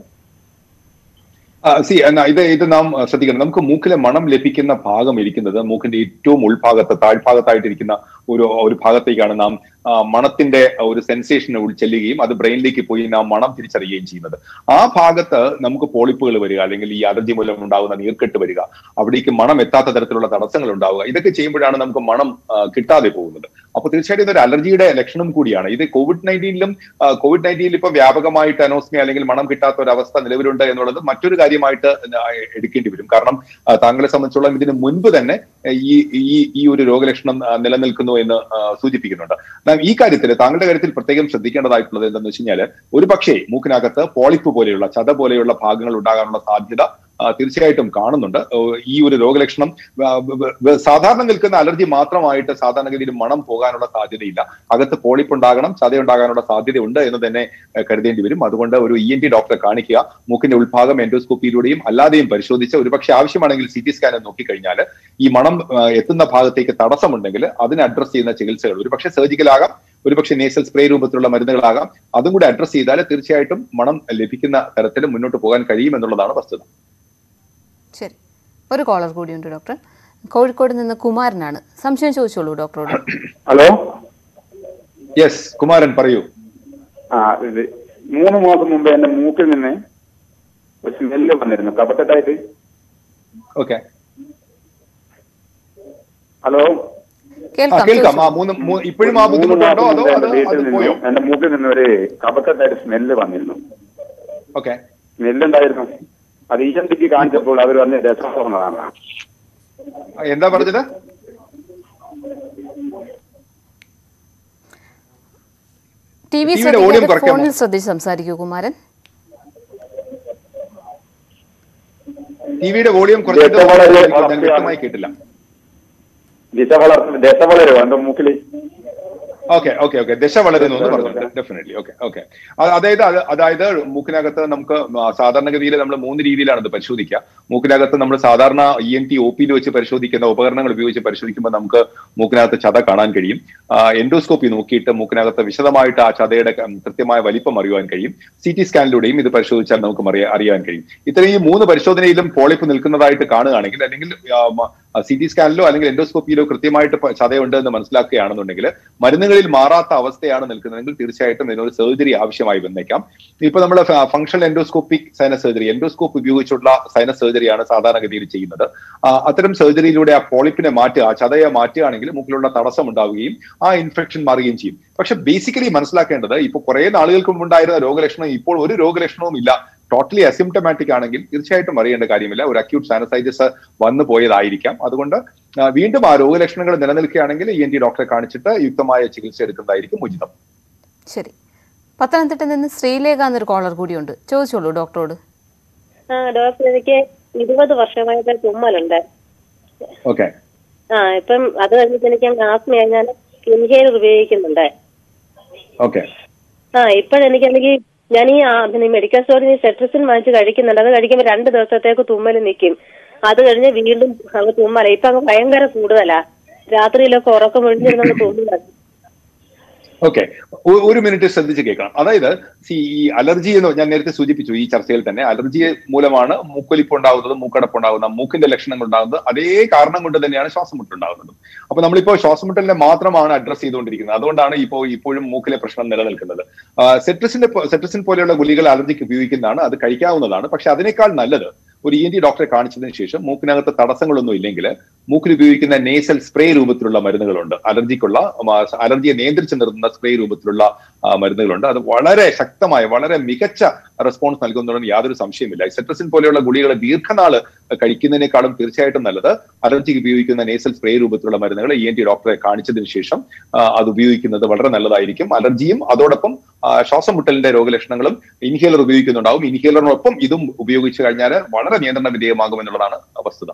സി ഇത് ഇത് നാം ആ, ശ്രദ്ധിക്കണം നമുക്ക് മൂക്കിലെ മണം ലഭിക്കുന്ന ഭാഗം ഇരിക്കുന്നത് മൂക്കിന്റെ ഏറ്റവും ഉൾഭാഗത്ത് താഴ്ഭാഗത്തായിട്ടിരിക്കുന്ന ഒരു ഒരു ഭാഗത്തേക്കാണ് നാം ആ, മണത്തിന്റെ ഒരു സെൻസേഷൻ ചെല്ലുകയും അത് ബ്രെയിനിലേക്ക് പോയി നാം മണം തിരിച്ചറിയുകയും ചെയ്യുന്നത് ആ ഭാഗത്ത് നമുക്ക് പോളിപ്പുകൾ വരിക അല്ലെങ്കിൽ ഈ അലർജി മൂലം ഉണ്ടാകുന്ന നീർക്കെട്ട് വരിക അവിടേക്ക് മണം എത്താത്ത തരത്തിലുള്ള തടസ്സങ്ങൾ ഉണ്ടാവുക ഇതൊക്കെ ചെയ്യുമ്പോഴാണ് നമുക്ക് മണം ആ, കിട്ടാതെ പോകുന്നത് അപ്പൊ തീർച്ചയായിട്ടും ഇതൊരു അലർജിയുടെ ലക്ഷണം കൂടിയാണ് ഇത് കോവിഡ് നയൻറ്റീനിലും കോവിഡ് നയൻറ്റീനിൽ ഇപ്പൊ വ്യാപകമായിട്ട് അനോസ്മിയ അല്ലെങ്കിൽ മണം കിട്ടാത്ത ഒരു അവസ്ഥ നിലവിലുണ്ട് എന്നുള്ളത് മറ്റൊരു കാര്യമായിട്ട് ആ, എടുക്കേണ്ടി വരും കാരണം ആ, താങ്കളെ സംബന്ധിച്ചോളം ഇതിന് മുൻപ് തന്നെ ഈ ഈ ഈ ഒരു രോഗലക്ഷണം ആ, നിലനിൽക്കുന്നു എന്ന് ആ, സൂചിപ്പിക്കുന്നുണ്ട് നാം ഈ കാര്യത്തിൽ താങ്കളുടെ കാര്യത്തിൽ പ്രത്യേകം ശ്രദ്ധിക്കേണ്ടതായിട്ടുള്ളത് എന്താണെന്ന് വെച്ച് കഴിഞ്ഞാൽ ഒരു പക്ഷേ മൂക്കിനകത്ത് പോളിപ്പ് പോലെയുള്ള ചത പോലെയുള്ള ഭാഗങ്ങൾ ഉണ്ടാകാനുള്ള സാധ്യത ആ, തീർച്ചയായിട്ടും കാണുന്നുണ്ട് ഓ, ഈ ഒരു രോഗലക്ഷണം ആ, വ- വ- സാധാരണ നിൽക്കുന്ന അലർജി മാത്രമായിട്ട് സാധാരണഗതിയിൽ മണം പോകാനുള്ള സാധ്യതയില്ല അകത്ത് പോളിപ്പ് ഉണ്ടാകണം ചത ഉണ്ടാകാനുള്ള സാധ്യതയുണ്ട് എന്ന് തന്നെ ആ, കരുതേണ്ടി വരും അതുകൊണ്ട് ഒരു ഇ എൻ ടി ഡോക്ടറെ കാണിക്കുക മൂക്കിന്റെ ഉൾഭാഗം എൻഡോസ്കോപ്പിയിലൂടെയും അല്ലാതെയും പരിശോധിച്ച് ഒരുപക്ഷെ ആവശ്യമാണെങ്കിൽ സി ടി സ്കാൻ നോക്കിക്കഴിഞ്ഞാൽ ഈ മണം ആ, എത്തുന്ന ഭാഗത്തേക്ക് തടസ്സമുണ്ടെങ്കിൽ അതിനെ അഡ്രസ് ചെയ്യുന്ന ചികിത്സകൾ ഒരുപക്ഷെ സർജിക്കൽ ആകാം ഒരുപക്ഷെ നേസൽ സ്പ്രേ രൂപത്തിലുള്ള മരുന്നുകളാകാം അതും കൂടി അഡ്രസ് ചെയ്താൽ തീർച്ചയായിട്ടും മണം ലഭിക്കുന്ന തരത്തിൽ മുന്നോട്ട് പോകാൻ കഴിയും എന്നുള്ളതാണ് വസ്തുത ശരി ഒരു കോളർ കൂടിയുണ്ട് ഡോക്ടർ കോഴിക്കോട് നിന്ന് കുമാരനാണ് സംശയം ചോദിച്ചോളൂ ഡോക്ടറോട് ഹലോ യെസ് കുമാരൻ പറയൂ ആ ഇത് മൂന്ന് മാസം മുമ്പ് എന്റെ മൂക്കിൽ നിന്ന് ഒരു സ്മെല്ല് വന്നിരുന്നു കപക്കെട്ടായിട്ട് ഓക്കെ ഹലോ ആ കേൾക്കാം കേൾക്കാം ആ ചോദിച്ചോളൂ. മൂന്ന് മൂ- ഇപ്പോഴും ആ മൂന്ന് ബുദ്ധിമുട്ടുണ്ടോ മാസം അതോ മുമ്പ് അത് എന്റെ വീട്ടിൽ അത് പോയോ നിന്നും എന്റെ മൂക്കിൽ നിന്ന് ഒരു കപക്കെട്ടായിട്ട് സ്മെല്ല് വന്നിരുന്നു ഓക്കെ സ്മെല്ല് ഉണ്ടായിരുന്നു അത് ഇ എം ടിക്ക് കാണിച്ചപ്പോൾ അവർ പറഞ്ഞ് രസമാണ് എന്താ പറഞ്ഞത് ടി വി ടിവിയുടെ volume ശ്രദ്ധിക്കാതെ കുറയ്ക്കാമോ? ഫോണിൽ ശ്രദ്ധിച്ച് സംസാരിക്കൂ കുമാരൻ ടിവിയുടെ വോളിയം കുറച്ചിട്ട് ഏറ്റവും വളരെ ഞാൻ വളർച്ചയാണ്. വ്യക്തമായി കേട്ടില്ല ദിശ വളർ ദശ വളരുമോ എന്റെ മൂക്കില് ഓക്കെ ഓക്കെ ഓക്കെ ദശ വളരുന്നു എന്ന് പറഞ്ഞിട്ടുണ്ട് ഡെഫിനറ്റ്ലി ഓക്കെ ഓക്കെ അതായത് അത് അതായത് മൂക്കിനകത്ത് നമുക്ക് ആ, സാധാരണഗതിയിൽ നമ്മൾ മൂന്ന് രീതിയിലാണ് ഇത് പരിശോധിക്കുക മൂക്കിനകത്ത് നമ്മൾ സാധാരണ ഇ എൻ ടി ഒ പിയിൽ വെച്ച് പരിശോധിക്കുന്ന ഉപകരണങ്ങൾ ഉപയോഗിച്ച് പരിശോധിക്കുമ്പോൾ നമുക്ക് മൂക്കിനകത്ത് ചത കാണാൻ കഴിയും എൻഡോസ്കോപ്പി നോക്കിയിട്ട് മൂക്കിനകത്ത് വിശദമായിട്ട് ആ ചതയുടെ ക- കൃത്യമായ വലിപ്പം അറിയുവാൻ കഴിയും സി ടി സ്കാനിലൂടെയും ഇത് പരിശോധിച്ചാൽ നമുക്ക് അറിയ- അറിയാൻ കഴിയും ഇത്രയും ഈ മൂന്ന് പരിശോധനയിലും പോളിപ്പ് നിൽക്കുന്നതായിട്ട് കാണുകയാണെങ്കിൽ അല്ലെങ്കിൽ സി ടി സ്കാനിലോ അല്ലെങ്കിൽ എൻഡോസ്കോപ്പിയിലോ കൃത്യമായിട്ട് പ- ചതയുണ്ട് എന്ന് മനസ്സിലാക്കുകയാണെന്നുണ്ടെങ്കിൽ മരുന്നുകളിൽ മാറാത്ത അവസ്ഥയാണ് നിൽക്കുന്നതെങ്കിൽ തീർച്ചയായിട്ടും ഇതിനൊരു സർജറി ആവശ്യമായി വന്നേക്കാം ഇപ്പൊ നമ്മൾ functional endoscopic sinus surgery endoscope ഉപയോഗിച്ചുള്ള സൈനസ് സർജറിയാണ് സാധാരണഗതിയിൽ ചെയ്യുന്നത് ആ, അത്തരം സർജറിയിലൂടെ ആ പോളിപ്പിനെ മാറ്റുക ആ ചതയെ മാറ്റുകയാണെങ്കിൽ മൂക്കിലുള്ള തടസ്സം ഉണ്ടാവുകയും ആ ഇൻഫെക്ഷൻ മാറുകയും ചെയ്യും പക്ഷെ ബേസിക്കലി മനസ്സിലാക്കേണ്ടത് ഇപ്പൊ കുറെ നാളുകൾക്ക് മുമ്പ് ഉണ്ടായിരുന്ന രോഗലക്ഷണം ഇപ്പോൾ ഒരു രോഗലക്ഷണവും ഇല്ല ടോട്ടലി അസിംറ്റമാറ്റിക് ആണെങ്കിൽ തീർച്ചയായിട്ടും അറിയേണ്ട കാര്യമില്ല ഒരു അക്യൂട്ട് സാനസൈറ്റിസ് വന്നു പോയതായിരിക്കാം അതുകൊണ്ട് ആ, വീണ്ടും ആ രോഗലക്ഷണങ്ങൾ നിലനിൽക്കുകയാണെങ്കിൽ ഇ എൻ ടി ഡോക്ടറെ കാണിച്ചിട്ട് യുക്തമായ ചികിത്സ എടുക്കുന്നതായിരിക്കും ഉചിതം ശരി പത്തനംതിട്ട നിന്ന് ശ്രീലേഖ എന്നൊരു കോളർ കൂടിയുണ്ട് ചോദിച്ചോളൂ ഡോക്ടറോട് ആ ഡോക്ടർ എനിക്ക് ഇരുപത് വർഷമായിട്ട് തുമ്മലുണ്ട് ഓക്കെ ആ ഇപ്പം അത് കഴിഞ്ഞിട്ട് എനിക്ക് ആസ്മ ഞാൻ ഇൻഹേലർ ഉപയോഗിക്കുന്നുണ്ട് ഓക്കെ ആ ഇപ്പോഴെനിക്കാണെങ്കിൽ ഞാൻ ഈ ആ, പിന്നെ മെഡിക്കൽ സ്റ്റോറിൽ നിന്ന് സെട്രസിൻ വാങ്ങിച്ച് കഴിക്കുന്നുണ്ട് അത് കഴിക്കുമ്പോൾ രണ്ട് ദിവസത്തേക്ക് തുമ്മൽ നിൽക്കും അത് കഴിഞ്ഞ് വീണ്ടും അങ്ങ് തുമ്മല ഇപ്പൊ അങ്ങ് ഭയങ്കര കൂടുതലാ രാത്രിയിലൊക്കെ ഉറക്കം ഒഴിഞ്ഞിരുന്നു തുമ്മല ഓക്കെ ഒരു മിനിറ്റ് ശ്രദ്ധിച്ച് കേൾക്കണം അതായത് see, ഈ അലർജി എന്ന് ഞാൻ നേരത്തെ സൂചിപ്പിച്ചു ഈ ചർച്ചയിൽ തന്നെ അലർജി മൂലമാണ് മൂക്കൊലിപ്പ് ഉണ്ടാകുന്നത് മൂക്കടപ്പ് ഉണ്ടാകുന്നത് മൂക്കിന്റെ ലക്ഷണങ്ങൾ ഉണ്ടാകുന്നത് അതേ കാരണം കൊണ്ട് തന്നെയാണ് ശ്വാസം മുട്ടുണ്ടാകുന്നത് അപ്പൊ നമ്മളിപ്പോ ശ്വാസം മുട്ടലിനെ മാത്രമാണ് അഡ്രസ് ചെയ്തുകൊണ്ടിരിക്കുന്നത് അതുകൊണ്ടാണ് ഇപ്പോൾ ഇപ്പോഴും മൂക്കിലെ പ്രശ്നം നിലനിൽക്കുന്നത് സെട്രസിന്റെ സെട്രസിൻ പോലെയുള്ള ഗുളികൾ അലർജിക്ക് ഉപയോഗിക്കുന്നതാണ് അത് കഴിക്കാവുന്നതാണ് പക്ഷെ അതിനേക്കാൾ നല്ലത് ഒരു ഇ എൻ ടി ഡോക്ടറെ കാണിച്ചതിന് ശേഷം മൂക്കിനകത്ത് തടസ്സങ്ങളൊന്നും ഇല്ലെങ്കിൽ മൂക്കിൽ ഉപയോഗിക്കുന്ന നേസൽ സ്പ്രേ രൂപത്തിലുള്ള മരുന്നുകളുണ്ട് അലർജിക്കുള്ള ഉം, ആ, അലർജിയെ നിയന്ത്രിച്ച് നിർത്തുന്ന സ്പ്രേ രൂപത്തിലുള്ള ആ, മരുന്നുകളുണ്ട് അത് വളരെ ശക്തമായ വളരെ മികച്ച റെസ്പോൺസ് നൽകുന്നതിന് യാതൊരു സംശയമില്ല സെട്രസിൻ പോലെയുള്ള ഗുളികൾ ദീർഘനാള് കഴിക്കുന്നതിനേക്കാളും തീർച്ചയായിട്ടും നല്ലത് അലർജിക്ക് ഉപയോഗിക്കുന്ന നേസൽ സ്പ്രേ രൂപത്തിലുള്ള മരുന്നുകൾ ഇ എൻ ടി ഡോക്ടറെ കാണിച്ചതിന് ശേഷം ആ, അത് ഉപയോഗിക്കുന്നത് വളരെ നല്ലതായിരിക്കും അലർജിയും അതോടൊപ്പം ആ, ശ്വാസം മുട്ടലിന്റെ രോഗലക്ഷണങ്ങളും ഇൻഹേലർ ഉപയോഗിക്കുന്നുണ്ടാവും ഇൻഹേലറിനൊപ്പം ഇതും ഉപയോഗിച്ചു കഴിഞ്ഞാൽ വളരെ നിയന്ത്രണ വിധേയമാകുമെന്നുള്ളതാണ് വസ്തുത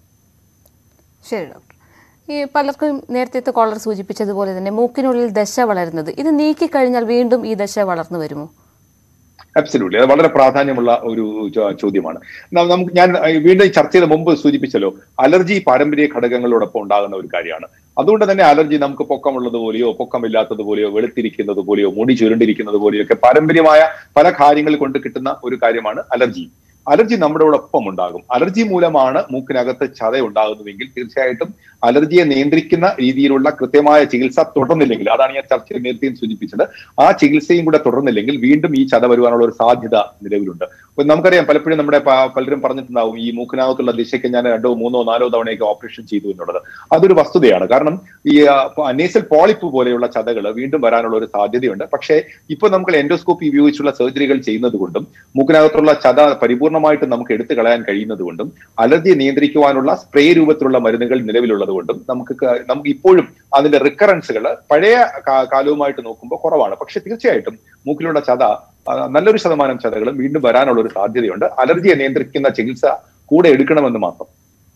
ശരി ഡോക്ടർ ഈ പലർക്കും നേരത്തെ കോളർ സൂചിപ്പിച്ചതുപോലെ തന്നെ മൂക്കിനുള്ളിൽ ദശ വളരുന്നത് ഇത് നീക്കിക്കഴിഞ്ഞാൽ വീണ്ടും ഈ ദശ വളർന്നു വരുമോ അബ്സല്യൂട്ട്ലി അത് വളരെ പ്രാധാന്യമുള്ള ഒരു ചോ- ചോദ്യമാണ് ന- നമുക്ക് ഞാൻ ഏഹ്, വീണ്ടും ഈ ചർച്ചയുടെ മുമ്പ് സൂചിപ്പിച്ചല്ലോ അലർജി പാരമ്പര്യ ഘടകങ്ങളോടൊപ്പം ഉണ്ടാകുന്ന ഒരു കാര്യമാണ് അതുകൊണ്ട് തന്നെ അലർജി നമുക്ക് പൊക്കമുള്ളത് പോലെയോ പൊക്കമില്ലാത്തത് പോലെയോ വെളുത്തിരിക്കുന്നത് പോലെയോ മുടി ചുരുണ്ടിരിക്കുന്നത് പോലെയോ ഒക്കെ പാരമ്പര്യമായ പല കാര്യങ്ങൾ കൊണ്ട് കിട്ടുന്ന ഒരു കാര്യമാണ് അലർജി അലർജി നമ്മുടെ ഒപ്പം ഉണ്ടാകും അലർജി മൂലമാണ് മൂക്കിനകത്ത് ചത ഉണ്ടാകുന്നതെങ്കിൽ തീർച്ചയായിട്ടും അലർജിയെ നിയന്ത്രിക്കുന്ന രീതിയിലുള്ള കൃത്യമായ ചികിത്സ തുടർന്നില്ലെങ്കിൽ അതാണ് ഞാൻ ചർച്ചയിൽ നേരത്തെയും സൂചിപ്പിച്ചത് ആ ചികിത്സയും കൂടെ തുടർന്നില്ലെങ്കിൽ വീണ്ടും ഈ ചത വരുവാനുള്ള ഒരു സാധ്യത നിലവിലുണ്ട് അപ്പൊ നമുക്കറിയാം പലപ്പോഴും നമ്മുടെ പ- പലരും പറഞ്ഞിട്ടുണ്ടാവും ഈ മൂക്കിനകത്തുള്ള ദിശയ്ക്ക് ഞാൻ രണ്ടോ മൂന്നോ നാലോ തവണയൊക്കെ ഓപ്പറേഷൻ ചെയ്തു എന്നുള്ളത് അതൊരു വസ്തുതയാണ് കാരണം ഈ നേസൽ പോളിപ്പ് പോലെയുള്ള ചതകൾ വീണ്ടും വരാനുള്ള ഒരു സാധ്യതയുണ്ട് പക്ഷേ ഇപ്പൊ നമുക്ക് എൻഡോസ്കോപ്പി ഉപയോഗിച്ചുള്ള സർജറികൾ ചെയ്യുന്നത് കൊണ്ടും മൂക്കിനകത്തുള്ള ചത പരിപൂർണമായിട്ട് നമുക്ക് എടുത്തു കളയാൻ കഴിയുന്നത് കൊണ്ടും അലർജി നിയന്ത്രിക്കുവാനുള്ള സ്പ്രേ രൂപത്തിലുള്ള മരുന്നുകൾ നിലവിലുള്ളത് കൊണ്ടും നമുക്ക് ക- നമുക്ക് ഇപ്പോഴും അതിന്റെ റിക്കറൻസുകൾ പഴയ കാ- കാലവുമായിട്ട് നോക്കുമ്പോൾ കുറവാണ് പക്ഷെ തീർച്ചയായിട്ടും മൂക്കിലുള്ള ചത ആ, നല്ലൊരു ശതമാനം ചതകളും വീണ്ടും വരാനുള്ള ഒരു സാധ്യതയുണ്ട് അലർജിയെ നിയന്ത്രിക്കുന്ന ചികിത്സ കൂടെ എടുക്കണമെന്ന് മാത്രം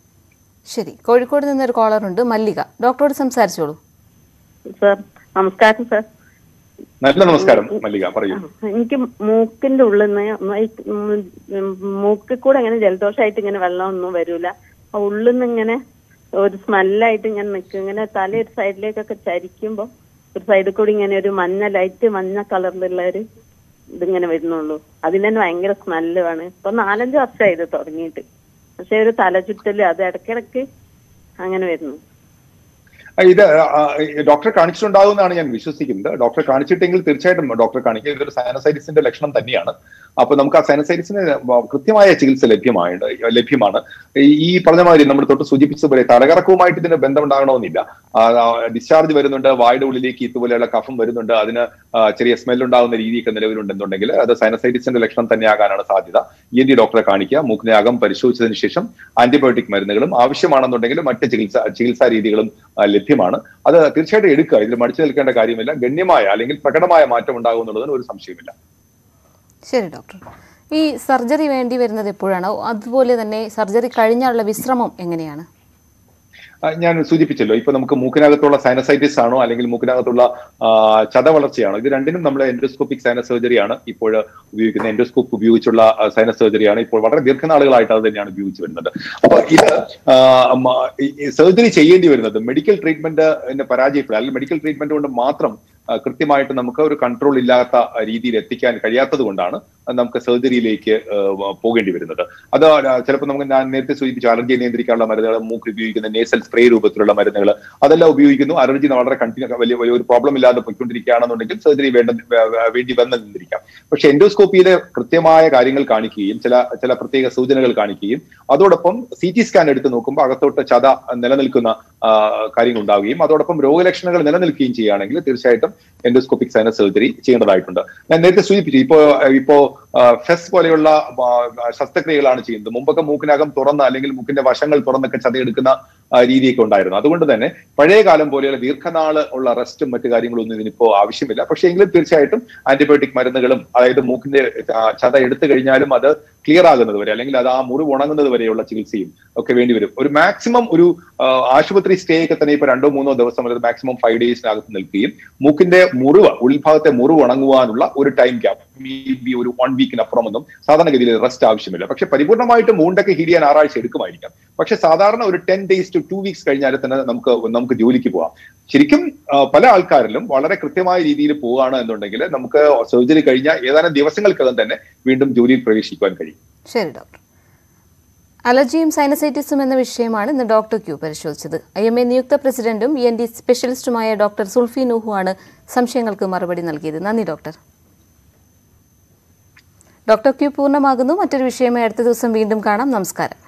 ശരി കോഴിക്കോട് നിന്നൊരു കോളറുണ്ട് മല്ലിക ഡോക്ടറോട് സംസാരിച്ചോളൂ സാർ നമസ്കാരം സാർ നല്ല നമസ്കാരം മല്ലിക പറയൂ എനിക്ക് മൂക്കിന്റെ ഉള്ളിൽ നിന്ന് മൂക്കിൽ കൂടെ ഇങ്ങനെ ജലദോഷമായിട്ട് ഇങ്ങനെ വെള്ളമൊന്നും വരൂല ആ ഉള്ളിൽ നിന്ന് ഇങ്ങനെ ഒരു സ്മെല്ലായിട്ട് ഇങ്ങനെ നിൽക്കും ഇങ്ങനെ തല ഒരു സൈഡിലേക്കൊക്കെ ചരിക്കുമ്പോ ഒരു സൈഡിൽ കൂടി ഇങ്ങനെ ഒരു മഞ്ഞ ലൈറ്റ് മഞ്ഞ കളറിലുള്ള ഒരു ഇതിങ്ങനെ വരുന്നുള്ളൂ അതിന് തന്നെ ഭയങ്കര സ്മെല്ലുമാണ് ഇപ്പൊ നാലഞ്ച് വർഷമായി ഇത് തുടങ്ങിയിട്ട് പക്ഷെ ഒരു തല ചുറ്റല് അത് ഇടയ്ക്കിടയ്ക്ക് അങ്ങനെ വരുന്നു ആ, ഇത് ആ, ഈ ഡോക്ടറെ കാണിച്ചിട്ടുണ്ടാകുമെന്നാണ് ഞാൻ വിശ്വസിക്കുന്നത് ഡോക്ടറെ കാണിച്ചിട്ടെങ്കിൽ തീർച്ചയായിട്ടും ഡോക്ടറെ കാണിക്കുക ഇതൊരു സൈനസൈറ്റിസിന്റെ ലക്ഷണം തന്നെയാണ് അപ്പൊ നമുക്ക് ആ സൈനസൈറ്റിസിന് കൃത്യമായ ചികിത്സ ലഭ്യമായിട്ട് ലഭ്യമാണ് ഈ- ഈ പറഞ്ഞ മാതിരി നമ്മൾ തൊട്ട് സൂചിപ്പിച്ചതുപോലെ തലകറക്കവുമായിട്ട് ഇതിന് ബന്ധമുണ്ടാകണമെന്നില്ല ഡിസ്ചാർജ് വരുന്നുണ്ട് വായുടെ ഉള്ളിലേക്ക് ഇതുപോലെയുള്ള കഫം വരുന്നുണ്ട് അതിന് ആ, ചെറിയ സ്മെൽ ഉണ്ടാകുന്ന രീതിയൊക്കെ നിലവിലുണ്ടെന്നുണ്ടെങ്കിൽ അത് സൈനസൈറ്റിസിന്റെ ലക്ഷണം തന്നെയാകാനാണ് സാധ്യത ഇ എൻ ഡി ഡോക്ടറെ കാണിക്കുക മൂക്കിനെ അകം പരിശോധിച്ചതിന് ശേഷം ആന്റിബയോട്ടിക് മരുന്നുകളും ആവശ്യമാണെന്നുണ്ടെങ്കിൽ മറ്റ് ചികിത്സ ചികിത്സാ രീതികളും ആ, ലഭ്യമാണ് അത് തീർച്ചയായിട്ടും എടുക്കുക ഇതിൽ മടിച്ചു നിൽക്കേണ്ട കാര്യമില്ല ഗണ്യമായ അല്ലെങ്കിൽ പ്രകടമായ മാറ്റം ഉണ്ടാകും എന്നുള്ളതിന് ഒരു സംശയമില്ല ശരി ഡോക്ടർ ഈ സർജറി വേണ്ടി വരുന്നത് എപ്പോഴാണോ അതുപോലെ തന്നെ സർജറി കഴിഞ്ഞാലുള്ള വിശ്രമം എങ്ങനെയാണ് ആ, ഞാൻ സൂചിപ്പിച്ചല്ലോ ഇപ്പൊ നമുക്ക് മൂക്കിനകത്തുള്ള സൈനസൈറ്റിസ് ആണോ അല്ലെങ്കിൽ മൂക്കിനകത്തുള്ള ആ, ചത വളർച്ചയാണോ ഇത് രണ്ടിനും നമ്മൾ എൻഡോസ്കോപ്പിക് സൈനസ് സർജറിയാണ് ഇപ്പോൾ ഉപയോഗിക്കുന്നത് എൻഡോസ്കോപ്പ് ഉപയോഗിച്ചുള്ള സൈനസ് സർജറിയാണ് ഇപ്പോൾ വളരെ ദീർഘനാളുകളായിട്ട് അത് തന്നെയാണ് ഉപയോഗിച്ച് വരുന്നത് അപ്പൊ ഇത് സർജറി ചെയ്യേണ്ടി വരുന്നത് മെഡിക്കൽ ട്രീറ്റ്മെന്റ് പരാജയപ്പെടുക അല്ലെങ്കിൽ മെഡിക്കൽ ട്രീറ്റ്മെന്റ് കൊണ്ട് മാത്രം ആ, കൃത്യമായിട്ട് നമുക്ക് ഒരു കൺട്രോൾ ഇല്ലാത്ത രീതിയിൽ എത്തിക്കാൻ കഴിയാത്തത് കൊണ്ടാണ് നമുക്ക് സർജറിയിലേക്ക് പോകേണ്ടി വരുന്നത് അത് ചിലപ്പോൾ നമുക്ക് ഞാൻ നേരത്തെ സൂചിപ്പിച്ചു അലർജി നിയന്ത്രിക്കാനുള്ള മരുന്നുകൾ മൂക്ക് ഉപയോഗിക്കുന്ന നേസൽ സ്പ്രേ രൂപത്തിലുള്ള മരുന്നുകൾ അതെല്ലാം ഉപയോഗിക്കുന്നു അലർജി വളരെ കണ്ടിന്യൂ വലിയ വലിയ ഒരു പ്രോബ്ലം ഇല്ലാതെ പോയിക്കൊണ്ടിരിക്കുകയാണെന്നുണ്ടെങ്കിൽ സർജറി വേണ്ട വേ- വേ- വേണ്ടി വന്നിരിക്കാം പക്ഷെ എൻഡോസ്കോപ്പിയിലെ കൃത്യമായ കാര്യങ്ങൾ കാണിക്കുകയും ചില ചില പ്രത്യേക സൂചനകൾ കാണിക്കുകയും അതോടൊപ്പം സി ടി സ്കാൻ എടുത്ത് നോക്കുമ്പോൾ അകത്തോട്ട് ചത നിലനിൽക്കുന്ന ആ, കാര്യങ്ങൾ ഉണ്ടാവുകയും അതോടൊപ്പം രോഗലക്ഷണങ്ങൾ നിലനിൽക്കുകയും ചെയ്യുകയാണെങ്കിൽ തീർച്ചയായിട്ടും എൻഡോസ്കോപ്പിക് സൈനസ് സർജറി ചെയ്യേണ്ടതായിട്ടുണ്ട് ഞാൻ നേരത്തെ സൂചിപ്പിച്ചു ഇപ്പോ ഇപ്പോ ഫെസ് പോലെയുള്ള ആ, ശസ്ത്രക്രിയകളാണ് ചെയ്യുന്നത് മുമ്പൊക്കെ മൂക്കിനകം തുറന്ന് അല്ലെങ്കിൽ മൂക്കിന്റെ വശങ്ങൾ തുറന്നൊക്കെ ചതയെടുക്കുന്ന ആ, രീതിയൊക്കെ ഉണ്ടായിരുന്നു അതുകൊണ്ട് തന്നെ പഴയ കാലം പോലെയുള്ള ദീർഘനാള് ഉള്ള റെസ്റ്റും മറ്റു കാര്യങ്ങളൊന്നും ഇതിനിപ്പോ ആവശ്യമില്ല പക്ഷേ എങ്കിലും തീർച്ചയായിട്ടും ആന്റിബയോട്ടിക് മരുന്നുകളും അതായത് മൂക്കിന്റെ ആ, ചത എടുത്തു കഴിഞ്ഞാലും അത് ക്ലിയർ ആകുന്നത് വരെ അല്ലെങ്കിൽ അത് ആ മുറിവ് ഉണങ്ങുന്നത് വരെയുള്ള ചികിത്സയും ഒക്കെ വേണ്ടി വരും ഒരു മാക്സിമം ഒരു ആ, ആശുപത്രി സ്റ്റേ ഒക്കെ തന്നെ ഇപ്പൊ രണ്ടോ മൂന്നോ ദിവസം അല്ലെങ്കിൽ മാക്സിമം ഫൈവ് ഡേയ്സിനകത്ത് നിൽക്കുകയും മൂക്കിന്റെ മുറിവ് ഉൾഭാഗത്തെ മുറിവ് ഉണങ്ങുവാനുള്ള ഒരു ടൈം ഗ്യാപ്പ് മേ ബി ഒരു വൺ വീക്കിനപ്പുറമൊന്നും സാധാരണഗതിയിൽ റെസ്റ്റ് ആവശ്യമില്ല പക്ഷെ പരിപൂർണ്ണമായിട്ട് മൂണ്ടൊക്കെ ഹീൽ ചെയ്യാൻ ആറാഴ്ച എടുക്കുമായിരിക്കാം പക്ഷെ സാധാരണ ഒരു ten days to two weeks കഴിഞ്ഞാൽ തന്നെ നമുക്ക് നമുക്ക് ജോലിക്ക് പോവാം ശരിക്കും ആ, പല ആൾക്കാരിലും വളരെ കൃത്യമായ രീതിയിൽ പോവുകയാണ് എന്നുണ്ടെങ്കിൽ നമുക്ക് സർജറി കഴിഞ്ഞ ഏതാനും ദിവസങ്ങൾക്കകം തന്നെ വീണ്ടും ജോലിയിൽ പ്രവേശിക്കുവാൻ കഴിയും ശരി ഡോക്ടർ അലർജിയും സൈനസൈറ്റിസും എന്ന വിഷയമാണ് ഇന്ന് ഡോക്ടർ ക്യൂ പരിശോധിച്ചത് ഐ എം എ നിയുക്ത പ്രസിഡന്റും ഇ എൻ ഡി സ്പെഷ്യലിസ്റ്റുമായ ഡോക്ടർ സുൽഫി നൂഹു ആണ് സംശയങ്ങൾക്ക് മറുപടി നൽകിയത് നന്ദി ഡോക്ടർ ഡോക്ടർ ക്യൂ പൂർണ്ണമാകുന്നു മറ്റൊരു വിഷയമായി അടുത്ത ദിവസം വീണ്ടും കാണാം നമസ്കാരം